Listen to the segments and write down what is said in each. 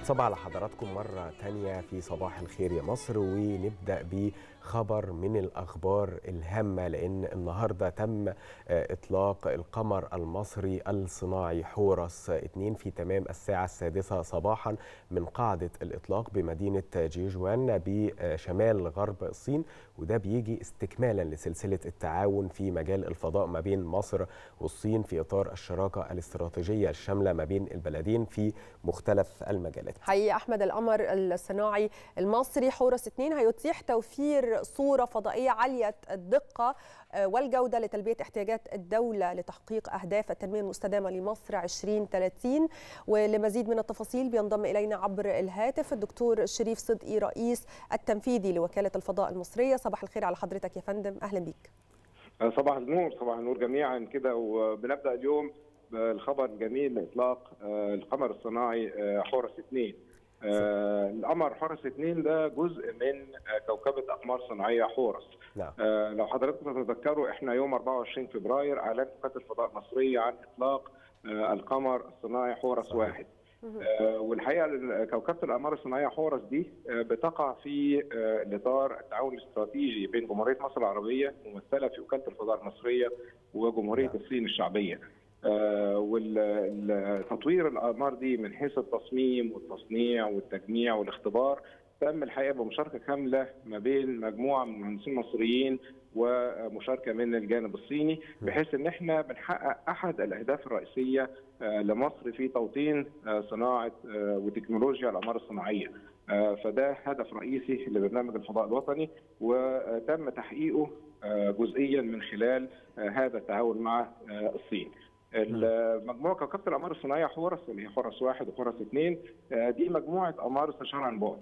صباح على حضراتكم مرة تانية في صباح الخير يا مصر ونبدأ بخبر من الأخبار الهامة لأن النهاردة تم إطلاق القمر المصري الصناعي حورس 2 في تمام الساعة السادسة صباحا من قاعدة الإطلاق بمدينة جيجوان بشمال غرب الصين وده بيجي استكمالا لسلسلة التعاون في مجال الفضاء ما بين مصر والصين في إطار الشراكة الاستراتيجية الشاملة ما بين البلدين في مختلف المجالات حقيقي احمد القمر الصناعي المصري حورس 2 هيتيح توفير صوره فضائيه عاليه الدقه والجوده لتلبيه احتياجات الدوله لتحقيق اهداف التنميه المستدامه لمصر 2030 ولمزيد من التفاصيل بينضم الينا عبر الهاتف الدكتور شريف صدقي رئيس التنفيذي لوكاله الفضاء المصريه صباح الخير على حضرتك يا فندم اهلا بيك صباح النور صباح النور جميعا كده وبنبدا اليوم بالخبر الجميل لاطلاق القمر الصناعي حورس 2 القمر حورس 2 ده جزء من كوكبه اقمار صناعيه حورس نعم. لو حضراتكم تتذكروا احنا يوم 24 فبراير اعلنت وكاله الفضاء المصريه عن اطلاق القمر الصناعي حورس واحد والحقيقه كوكبه الاقمار الصناعيه حورس دي بتقع في الاطار التعاون الاستراتيجي بين جمهوريه مصر العربيه ممثله في وكاله الفضاء المصريه وجمهوريه الصين الشعبيه. آه والتطوير الاقمار دي من حيث التصميم والتصنيع والتجميع والاختبار تم الحقيقه بمشاركه كامله ما بين مجموعه من المهندسين المصريين ومشاركه من الجانب الصيني بحيث ان احنا بنحقق احد الاهداف الرئيسيه آه لمصر في توطين آه صناعه وتكنولوجيا الاقمار الصناعيه. فده هدف رئيسي لبرنامج الفضاء الوطني وتم تحقيقه جزئيا من خلال هذا التعاون مع الصين. المجموعه كوكبه الاقمار الصناعيه حورس اللي هي حورس واحد وحورس اثنين دي مجموعه اقمار استشاره عن بعد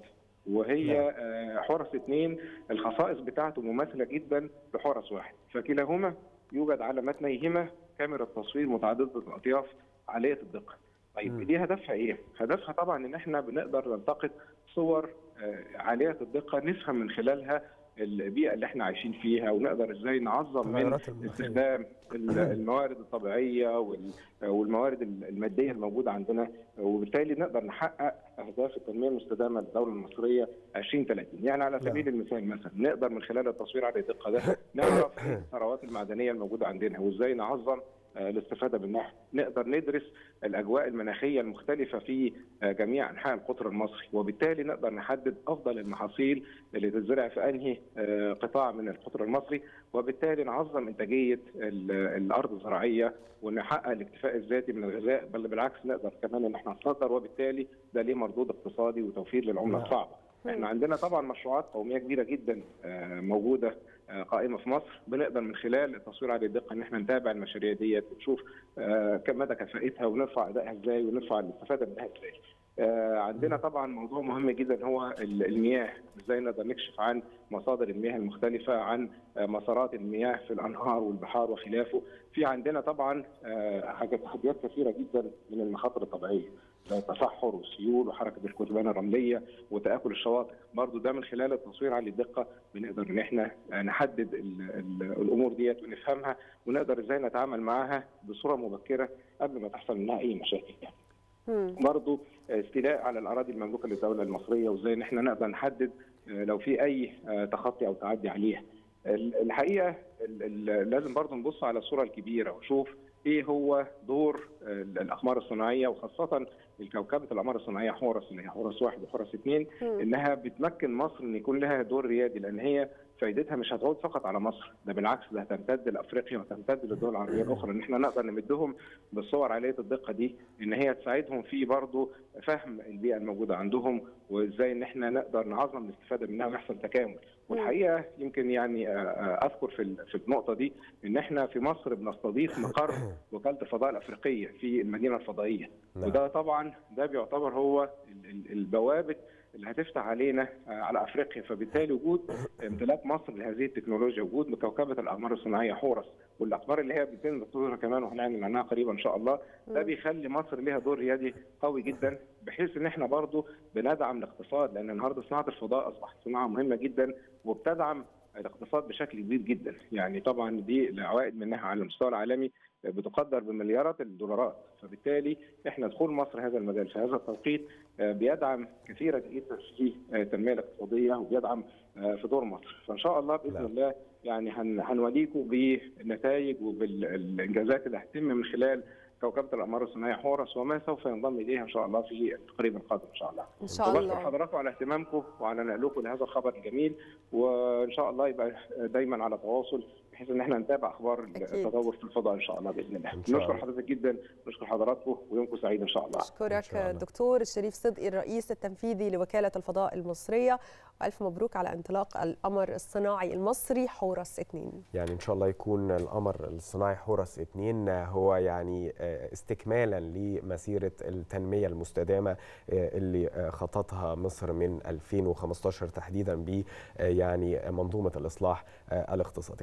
وهي حورس اثنين الخصائص بتاعته مماثله جدا لحورس واحد فكلاهما يوجد على متنيهما كاميرا تصوير متعدده الاطياف عاليه الدقه. طيب دي هدفها ايه؟ هدفها طبعا ان احنا بنقدر نلتقط صور عاليه الدقه نفهم من خلالها البيئه اللي احنا عايشين فيها ونقدر ازاي نعظم من استخدام الموارد الطبيعيه والموارد الماديه الموجوده عندنا وبالتالي نقدر نحقق اهداف التنميه المستدامه للدوله المصريه 2030 يعني على سبيل المثال مثلا نقدر من خلال التصوير على الدقه ده نعرف الثروات المعدنيه الموجوده عندنا وازاي نعظم الاستفاده منها نقدر ندرس الاجواء المناخيه المختلفه في جميع انحاء القطر المصري وبالتالي نقدر نحدد افضل المحاصيل اللي تزرع في انهي قطاع من القطر المصري وبالتالي نعظم انتاجيه الارض الزراعيه ونحقق الاكتفاء الذاتي من الغذاء بل بالعكس نقدر كمان ان احنا نصدر وبالتالي ده ليه مردود اقتصادي وتوفير للعمله الصعبه احنا عندنا طبعا مشروعات قوميه كبيره جدا موجوده قائمه في مصر بنقدر من خلال التصوير على الدقه ان احنا نتابع المشاريع ديت ونشوف كم مدى كفاءتها ونرفع ادائها ازاي ونرفع الاستفاده منها ازاي. عندنا طبعا موضوع مهم جدا هو المياه ازاي نقدر نكشف عن مصادر المياه المختلفه عن مسارات المياه في الانهار والبحار وخلافه في عندنا طبعا حاجات تحديات كثيره جدا من المخاطر الطبيعيه التصحر والسيول وحركه الكتبان الرمليه وتاكل الشواطئ برضو ده من خلال التصوير على الدقه بنقدر ان احنا نحدد ال ال الامور ديت ونفهمها ونقدر ازاي نتعامل معاها بصوره مبكره قبل ما تحصل منها اي مشاكل يعني. برضه استيلاء على الاراضي المملوكه للدوله المصريه وازاي ان احنا نقدر نحدد لو في اي تخطي او تعدي عليها. الحقيقه لازم برضه نبص على الصوره الكبيره ونشوف ايه هو دور الاقمار الصناعيه وخاصه الكوكبه الاقمار الصناعيه حورس اللي هي حورس واحد وحورس اثنين انها بتمكن مصر ان يكون لها دور ريادي لان هي فائدتها مش هتعود فقط على مصر ده بالعكس ده هتمتد لافريقيا وتمتد للدول العربيه الاخرى ان احنا نقدر نمدهم بالصور عاليه الدقه دي ان هي تساعدهم في برضه فهم البيئه الموجوده عندهم وازاي ان احنا نقدر نعظم الاستفاده منها ويحصل تكامل والحقيقه يمكن يعني اذكر في في النقطه دي ان احنا في مصر بنستضيف مقر وكاله الفضاء الافريقيه في المدينه الفضائيه وده طبعا ده بيعتبر هو البوابه اللي هتفتح علينا على افريقيا فبالتالي وجود امتلاك مصر لهذه التكنولوجيا وجود كوكبه الاقمار الصناعيه حورس والاقمار اللي هي بيتم تطويرها كمان وهنعلن عنها قريبا ان شاء الله ده بيخلي مصر ليها دور ريادي قوي جدا بحيث ان احنا برضو بندعم الاقتصاد لان النهارده صناعه الفضاء اصبحت صناعه مهمه جدا وبتدعم الاقتصاد بشكل كبير جدا يعني طبعا دي العوائد منها على المستوى العالمي بتقدر بمليارات الدولارات فبالتالي احنا دخول مصر هذا المجال في هذا التوقيت بيدعم كثيرا جدا في التنميه الاقتصاديه وبيدعم في دور مصر فان شاء الله باذن لا. الله يعني هنوليكم بالنتائج وبالانجازات اللي هتتم من خلال كوكبه الاقمار الصناعيه حورس وما سوف ينضم اليها ان شاء الله في القريب القادم ان شاء الله. ان شاء الله. بشكر حضراتكم على اهتمامكم وعلى نقلكم لهذا الخبر الجميل وان شاء الله يبقى دايما على تواصل بحيث ان احنا نتابع اخبار التطور في الفضاء ان شاء الله باذن الله. نشكر حضرتك جدا نشكر حضراتكم ويومكم سعيد ان شاء الله. اشكرك الدكتور الشريف صدقي الرئيس التنفيذي لوكاله الفضاء المصريه والف مبروك على انطلاق القمر الصناعي المصري حورس 2. يعني ان شاء الله يكون القمر الصناعي حورس 2 هو يعني استكمالا لمسيره التنميه المستدامه اللي خططها مصر من 2015 تحديدا ب يعني منظومه الاصلاح الاقتصادي